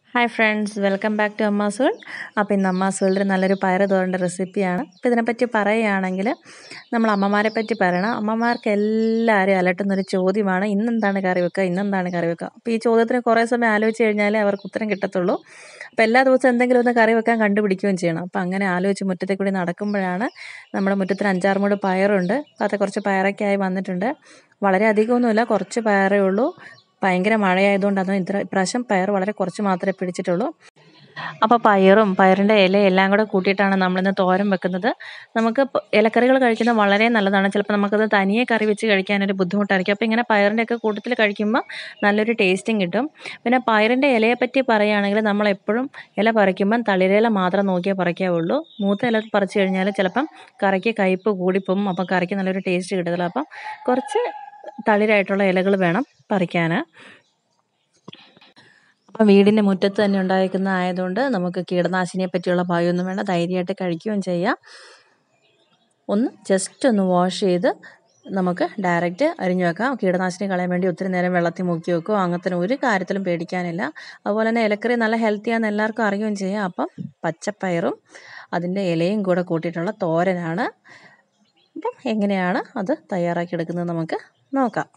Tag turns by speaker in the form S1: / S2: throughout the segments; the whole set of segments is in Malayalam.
S1: hi friends welcome back to Amma's world അപ്പോൾ ഇന്ന് അമ്മാസ് വേൾഡിൽ നല്ലൊരു പയറ് തോരൻ്റെ റെസിപ്പിയാണ് അപ്പോൾ ഇതിനെപ്പറ്റി പറയുകയാണെങ്കിൽ നമ്മൾ അമ്മമാരെ പറ്റി പറയണം അമ്മമാർക്ക് എല്ലാവരും അലട്ടുന്നൊരു ചോദ്യമാണ് ഇന്നെന്താണ് കറി വെക്കുക ഇന്നെന്താണ് കറി വെക്കുക അപ്പോൾ ഈ ചോദ്യത്തിന് കുറേ സമയം ആലോചിച്ച് കഴിഞ്ഞാലേ അവർക്ക് ഉത്തരം കിട്ടത്തുള്ളൂ അപ്പോൾ എല്ലാ ദിവസവും എന്തെങ്കിലും ഒന്ന് കറി വെക്കാൻ കണ്ടുപിടിക്കുകയും ചെയ്യണം അപ്പോൾ അങ്ങനെ ആലോചിച്ച് മുറ്റത്തെ കൂടി നടക്കുമ്പോഴാണ് നമ്മുടെ മുറ്റത്തിന് അഞ്ചാറ് മൂട് പയറുണ്ട് അത് കുറച്ച് പയറൊക്കെ ആയി വന്നിട്ടുണ്ട് വളരെ അധികമൊന്നുമില്ല കുറച്ച് പയറേ ഉള്ളൂ ഭയങ്കര മഴയായതുകൊണ്ട് അതൊന്നും ഇത്ര ഇപ്രാവശ്യം പയർ വളരെ കുറച്ച് മാത്രമേ പിടിച്ചിട്ടുള്ളൂ അപ്പോൾ പയറും പയറിൻ്റെ ഇല എല്ലാം കൂടെ കൂട്ടിയിട്ടാണ് നമ്മളിന്ന് തോരൻ വെക്കുന്നത് നമുക്ക് പ- ഇലക്കറികൾ കഴിക്കുന്നത് വളരെ നല്ലതാണ് ചിലപ്പോൾ നമുക്കത് തനിയെ കറി വെച്ച് കഴിക്കാനൊരു ബുദ്ധിമുട്ടായിരിക്കും അപ്പോൾ ഇങ്ങനെ പയറിൻ്റെ ഒക്കെ കൂട്ടത്തിൽ കഴിക്കുമ്പോൾ നല്ലൊരു ടേസ്റ്റും കിട്ടും പിന്നെ പയറിൻ്റെ ഇലയെ പറ്റി പറയുകയാണെങ്കിൽ നമ്മൾ എപ്പോഴും ഇല പറിക്കുമ്പം തളിരില മാത്രം നോക്കിയേ പറിക്കാവുള്ളൂ മൂത്ത ഇല പറിച്ചു കഴിഞ്ഞാൽ ചിലപ്പം കറിക്ക് കയ്പ്പ് കൂടിപ്പോവും അപ്പം കറിക്ക് നല്ലൊരു ടേസ്റ്റ് കിട്ടത്തില്ല അപ്പം കുറച്ച് തളിരായിട്ടുള്ള ഇലകൾ വേണം പറിക്കാൻ അപ്പം വീടിൻ്റെ മുറ്റത്ത് തന്നെ ഉണ്ടായിരിക്കുന്ന ആയതുകൊണ്ട് നമുക്ക് കീടനാശിനിയെ പറ്റിയുള്ള ഭയമൊന്നും വേണ്ട ധൈര്യമായിട്ട് കഴിക്കുകയും ചെയ്യാം ഒന്ന് ജസ്റ്റ് ഒന്ന് വാഷ് ചെയ്ത് നമുക്ക് ഡയറക്റ്റ് അരിഞ്ഞു വെക്കാം കീടനാശിനി കളയാൻ വേണ്ടി ഒത്തിരി നേരം വെള്ളത്തിൽ മുക്കി വെക്കുകയോ അങ്ങനത്തെ ഒരു കാര്യത്തിലും പേടിക്കാനില്ല അതുപോലെ തന്നെ ഇലക്കറി നല്ല ഹെൽത്തിയാണെന്ന് എല്ലാവർക്കും അറിയുകയും ചെയ്യാം അപ്പം പച്ചപ്പയറും അതിൻ്റെ ഇലയും കൂടെ കൂട്ടിയിട്ടുള്ള തോരനാണ് അപ്പം എങ്ങനെയാണ് അത് തയ്യാറാക്കി എടുക്കുന്നത് നമുക്ക് നോക്കാം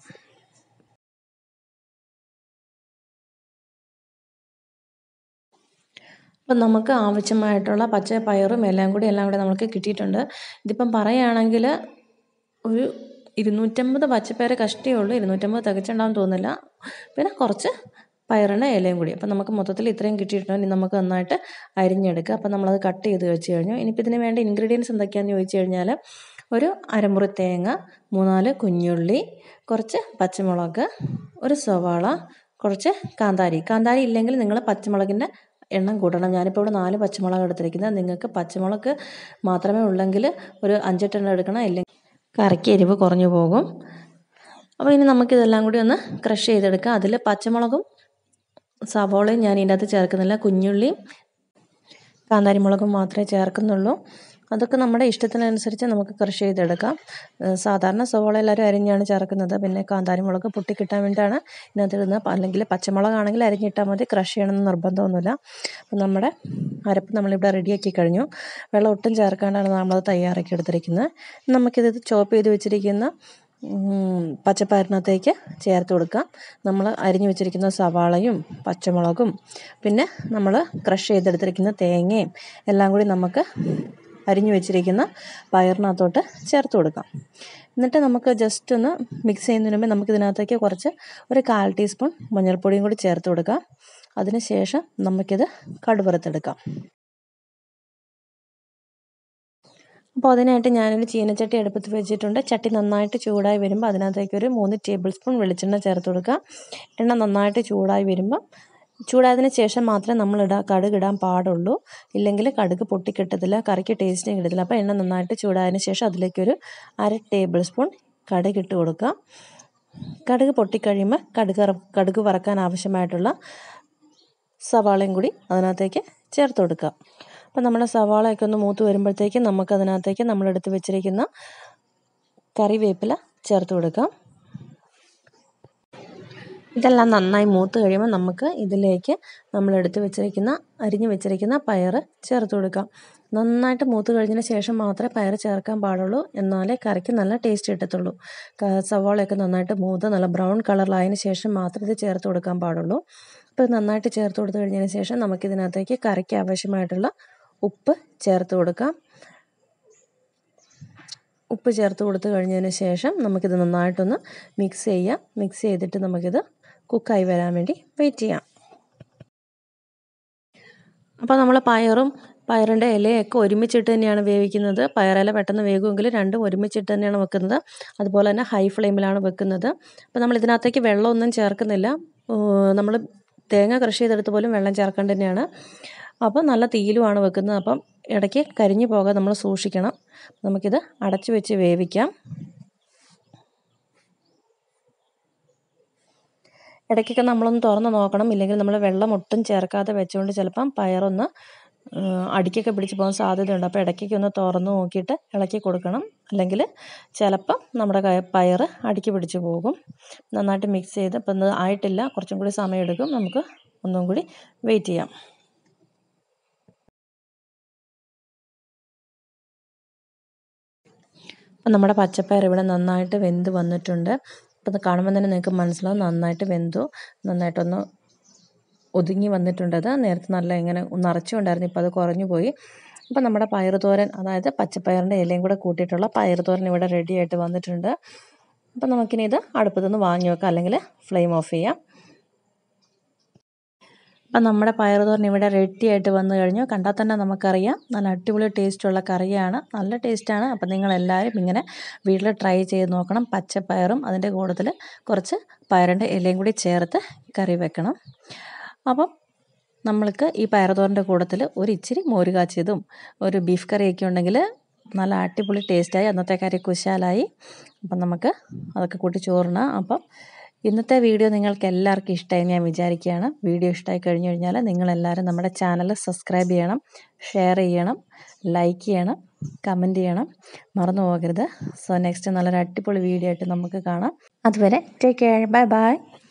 S1: അപ്പം നമുക്ക് ആവശ്യമായിട്ടുള്ള പച്ച പയറും എല്ലാം കൂടി എല്ലാം കൂടി നമുക്ക് കിട്ടിയിട്ടുണ്ട് ഇതിപ്പം പറയുകയാണെങ്കിൽ ഒരു ഇരുന്നൂറ്റമ്പത് പച്ചപ്പയർ കഷ്ടേ ഉള്ളൂ ഇരുന്നൂറ്റമ്പത് തികച്ചുണ്ടാവും തോന്നില്ല പിന്നെ കുറച്ച് പയറിന് ഇലയും കൂടി അപ്പം നമുക്ക് മൊത്തത്തിൽ ഇത്രയും കിട്ടിയിട്ടുണ്ട് ഇനി നമുക്ക് നന്നായിട്ട് അരിഞ്ഞെടുക്കുക അപ്പം നമ്മളത് കട്ട് ചെയ്ത് വെച്ച് കഴിഞ്ഞു ഇനിയിപ്പോൾ ഇതിന് വേണ്ട ഇൻഗ്രീഡിയൻസ് എന്തൊക്കെയാണെന്ന് ചോദിച്ചു കഴിഞ്ഞാൽ ഒരു അരമുറി തേങ്ങ മൂന്നാല് കുഞ്ഞുള്ളി കുറച്ച് പച്ചമുളക് ഒരു സവാള കുറച്ച് കാന്താരി കാന്താരി ഇല്ലെങ്കിൽ നിങ്ങൾ പച്ചമുളകിൻ്റെ എണ്ണം കൂട്ടണം ഞാനിപ്പോൾ ഇവിടെ നാല് പച്ചമുളക് എടുത്തിരിക്കുന്നത് നിങ്ങൾക്ക് പച്ചമുളക് മാത്രമേ ഉള്ളെങ്കിൽ ഒരു അഞ്ചെട്ടെണ്ണം എടുക്കണം ഇല്ലെങ്കിൽ കറിക്ക് എരിവ് കുറഞ്ഞു പോകും അപ്പോൾ ഇനി നമുക്കിതെല്ലാം കൂടി ഒന്ന് ക്രഷ് ചെയ്തെടുക്കാം അതിൽ പച്ചമുളകും സവോളയും ഞാൻ ഇതിൻ്റെ അകത്ത് ചേർക്കുന്നില്ല കുഞ്ഞുള്ളിയും കാന്താരിമുളകും മാത്രമേ ചേർക്കുന്നുള്ളൂ അതൊക്കെ നമ്മുടെ ഇഷ്ടത്തിനനുസരിച്ച് നമുക്ക് ക്രഷ് ചെയ്തെടുക്കാം ഏഹ് സാധാരണ സവോള എല്ലാവരും അരിഞ്ഞാണ് ചേർക്കുന്നത് പിന്നെ കാന്താരിമുളക് പൊട്ടിക്കിട്ടാൻ വേണ്ടിയിട്ടാണ് ഇതിനകത്ത് ഇടുന്നത് അല്ലെങ്കിൽ പച്ചമുളകാണെങ്കിൽ അരിഞ്ഞിട്ടാൽ മതി ക്രഷ് ചെയ്യണമെന്ന് നിർബന്ധമൊന്നുമില്ല അപ്പം നമ്മുടെ അരപ്പ് നമ്മളിവിടെ റെഡിയാക്കി കഴിഞ്ഞു വെള്ളം ഒട്ടും ചേർക്കാണ്ടാണ് നമ്മളത് തയ്യാറാക്കി എടുത്തിരിക്കുന്നത് നമുക്കിത് ചോപ്പ് ചെയ്ത് വെച്ചിരിക്കുന്ന ഉം, പച്ചപ്പയറിനകത്തേക്ക് ചേർത്ത് കൊടുക്കാം നമ്മൾ അരിഞ്ഞു വെച്ചിരിക്കുന്ന സവാളയും പച്ചമുളകും പിന്നെ നമ്മൾ ക്രഷ് ചെയ്തെടുത്തിരിക്കുന്ന തേങ്ങയും എല്ലാം കൂടി നമുക്ക് അരിഞ്ഞു വെച്ചിരിക്കുന്ന പയറിനകത്തോട്ട് ചേർത്ത് കൊടുക്കാം എന്നിട്ട് നമുക്ക് ജസ്റ്റ് ഒന്ന് മിക്സ് ചെയ്യുന്നതിന് മുമ്പ് നമുക്ക് ഇതിനകത്തേക്ക് കുറച്ച് ഒരു കാൽ ടീസ്പൂൺ മഞ്ഞൾപ്പൊടിയും കൂടി ചേർത്ത് കൊടുക്കാം അതിന് ശേഷം നമുക്കിത് കടുവറുത്തെടുക്കാം അപ്പോൾ അതിനായിട്ട് ഞാനൊരു ചീനച്ചട്ടി അടുപ്പത്ത് വെച്ചിട്ടുണ്ട് ചട്ടി നന്നായിട്ട് ചൂടായി വരുമ്പോൾ അതിനകത്തേക്ക് ഒരു മൂന്ന് ടേബിൾ സ്പൂൺ വെളിച്ചെണ്ണ ചേർത്ത് കൊടുക്കുക എണ്ണ നന്നായിട്ട് ചൂടായി വരുമ്പോൾ ചൂടായതിന് ശേഷം മാത്രമേ നമ്മൾ ഇടാ കടുക് ഇടാൻ പാടുള്ളൂ ഇല്ലെങ്കിൽ കടുക് പൊട്ടിക്കിട്ടത്തില്ല കറിക്ക് ടേസ്റ്റും കിട്ടത്തില്ല അപ്പോൾ എണ്ണ നന്നായിട്ട് ചൂടായതിന് ശേഷം അതിലേക്കൊരു അര ടേബിൾ സ്പൂൺ കടുക് ഇട്ട് കൊടുക്കുക കടുക് പൊട്ടിക്കഴിയുമ്പോൾ കടുക് ഇറ- കടുക് വറക്കാൻ ആവശ്യമായിട്ടുള്ള സവാളയും കൂടി അതിനകത്തേക്ക് ചേർത്ത് കൊടുക്കുക അപ്പം നമ്മുടെ സവാളയൊക്കെ ഒന്ന് മൂത്ത് വരുമ്പോഴത്തേക്കും നമുക്ക് അതിനകത്തേക്ക് നമ്മൾ എടുത്ത് വെച്ചിരിക്കുന്ന കറിവേപ്പില ചേർത്ത് കൊടുക്കാം ഇതെല്ലാം നന്നായി മൂത്ത് കഴിയുമ്പോൾ നമുക്ക് ഇതിലേക്ക് നമ്മൾ എടുത്ത് വെച്ചിരിക്കുന്ന അരിഞ്ഞു വെച്ചിരിക്കുന്ന പയർ ചേർത്ത് കൊടുക്കാം നന്നായിട്ട് മൂത്ത് കഴിഞ്ഞതിന് ശേഷം മാത്രമേ പയർ ചേർക്കാൻ പാടുള്ളൂ എന്നാലേ കറിക്ക് നല്ല ടേസ്റ്റ് കിട്ടത്തുള്ളൂ ക- സവാളയൊക്കെ നന്നായിട്ട് മൂത്ത് നല്ല ബ്രൗൺ കളറിലായതിനു ശേഷം മാത്രമേ ഇത് ചേർത്ത് കൊടുക്കാൻ പാടുള്ളൂ അപ്പോൾ ഇത് നന്നായിട്ട് ചേർത്ത് കൊടുത്തു കഴിഞ്ഞതിന് ശേഷം നമുക്കിതിനകത്തേക്ക് കറിക്ക് ആവശ്യമായിട്ടുള്ള ഉപ്പ് ചേർത്ത് കൊടുക്കാം ഉപ്പ് ചേർത്ത് കൊടുത്തു കഴിഞ്ഞതിന് ശേഷം നമുക്കിത് നന്നായിട്ടൊന്ന് മിക്സ് ചെയ്യാം മിക്സ് ചെയ്തിട്ട് നമുക്കിത് കുക്കായി വരാൻ വേണ്ടി വെയിറ്റ് ചെയ്യാം അപ്പോൾ നമ്മൾ പയറും പയറിൻ്റെ ഇലയൊക്കെ ഒരുമിച്ചിട്ട് തന്നെയാണ് വേവിക്കുന്നത് പയറില പെട്ടെന്ന് വേകുമെങ്കിൽ രണ്ടും ഒരുമിച്ചിട്ട് തന്നെയാണ് വെക്കുന്നത് അതുപോലെ തന്നെ ഹൈ ഫ്ലെയിമിലാണ് വെക്കുന്നത് അപ്പോൾ നമ്മൾ ഇതിനകത്തേക്ക് വെള്ളമൊന്നും ചേർക്കുന്നില്ല നമ്മൾ തേങ്ങ കൃഷി ചെയ്തെടുത്ത് പോലും വെള്ളം ചേർക്കേണ്ട തന്നെയാണ് അപ്പോൾ നല്ല തീയിലുമാണ് വെക്കുന്നത് അപ്പം ഇടയ്ക്ക് കരിഞ്ഞു പോകാൻ നമ്മൾ സൂക്ഷിക്കണം നമുക്കിത് അടച്ചു വെച്ച് വേവിക്കാം ഇടയ്ക്കൊക്കെ നമ്മളൊന്ന് തുറന്ന് നോക്കണം ഇല്ലെങ്കിൽ നമ്മൾ വെള്ളം ഒട്ടും ചേർക്കാതെ വെച്ചുകൊണ്ട് ചിലപ്പം പയറൊന്ന് ആ, അടിക്കൊക്കെ പിടിച്ച് പോകാൻ സാധ്യതയുണ്ട് അപ്പോൾ ഇടയ്ക്കൊക്കെ ഒന്ന് തുറന്ന് നോക്കിയിട്ട് ഇളക്കി കൊടുക്കണം അല്ലെങ്കിൽ ചിലപ്പം നമ്മുടെ കയ പയർ അടിക്ക് പിടിച്ച് പോകും നന്നായിട്ട് മിക്സ് ചെയ്ത് ഇപ്പം ഇത് ആയിട്ടില്ല കുറച്ചും കൂടി സമയം എടുക്കും നമുക്ക് ഒന്നും കൂടി വെയിറ്റ് ചെയ്യാം അപ്പം നമ്മുടെ പച്ചപ്പയർ ഇവിടെ നന്നായിട്ട് വെന്ത് വന്നിട്ടുണ്ട് അപ്പം അത് കാണുമ്പോൾ തന്നെ നിങ്ങൾക്ക് മനസ്സിലാവും നന്നായിട്ട് വെന്തു നന്നായിട്ടൊന്ന് ഒതുങ്ങി വന്നിട്ടുണ്ടത് നേരത്തെ നല്ല ഇങ്ങനെ നിറച്ചുകൊണ്ടായിരുന്നു ഇപ്പോൾ അത് കുറഞ്ഞു പോയി അപ്പം നമ്മുടെ പയർ തോരൻ അതായത് പച്ചപ്പയറിൻ്റെ ഇലയും കൂടെ കൂട്ടിയിട്ടുള്ള പയർ തോരൻ ഇവിടെ റെഡി ആയിട്ട് വന്നിട്ടുണ്ട് അപ്പം നമുക്കിനി ഇത് അടുപ്പത്തു നിന്ന് വാങ്ങി വെക്കാം അല്ലെങ്കിൽ ഫ്ലെയിം ഓഫ് ചെയ്യാം അപ്പം നമ്മുടെ പയറുതോരൻ ഇവിടെ റെഡി ആയിട്ട് വന്നു കഴിഞ്ഞു കണ്ടാൽ തന്നെ നമുക്കറിയാം നല്ല അടിപൊളി ടേസ്റ്റുള്ള കറിയാണ് നല്ല ടേസ്റ്റാണ് അപ്പം നിങ്ങളെല്ലാവരും ഇങ്ങനെ വീട്ടിൽ ട്രൈ ചെയ്ത് നോക്കണം പച്ചപ്പയറും അതിൻ്റെ കൂട്ടത്തിൽ കുറച്ച് പയറിൻ്റെ ഇലയും കൂടി ചേർത്ത് കറി വെക്കണം അപ്പം നമ്മൾക്ക് ഈ പയറുതോരൻ്റെ കൂട്ടത്തിൽ ഒരു ഇച്ചിരി മോര് കാച്ചിയതും ഒരു ബീഫ് കറിയൊക്കെ ഉണ്ടെങ്കിൽ നല്ല അടിപൊളി ടേസ്റ്റായി അന്നത്തെ കറി കുശാലായി അപ്പം നമുക്ക് അതൊക്കെ കൂട്ടി ചോറിന് അപ്പം ഇന്നത്തെ വീഡിയോ നിങ്ങൾക്ക് എല്ലാവർക്കും ഇഷ്ടമായി ഞാൻ വിചാരിക്കുകയാണ് വീഡിയോ ഇഷ്ടമായി കഴിഞ്ഞു കഴിഞ്ഞാൽ നിങ്ങളെല്ലാവരും നമ്മുടെ ചാനൽ സബ്സ്ക്രൈബ് ചെയ്യണം ഷെയർ ചെയ്യണം ലൈക്ക് ചെയ്യണം കമൻറ്റ് ചെയ്യണം മറന്നു പോകരുത് സോ നെക്സ്റ്റ് നല്ലൊരു അടിപൊളി വീഡിയോ ആയിട്ട് നമുക്ക് കാണാം അതുവരെ ടേക്ക് കെയർ ബൈ ബൈ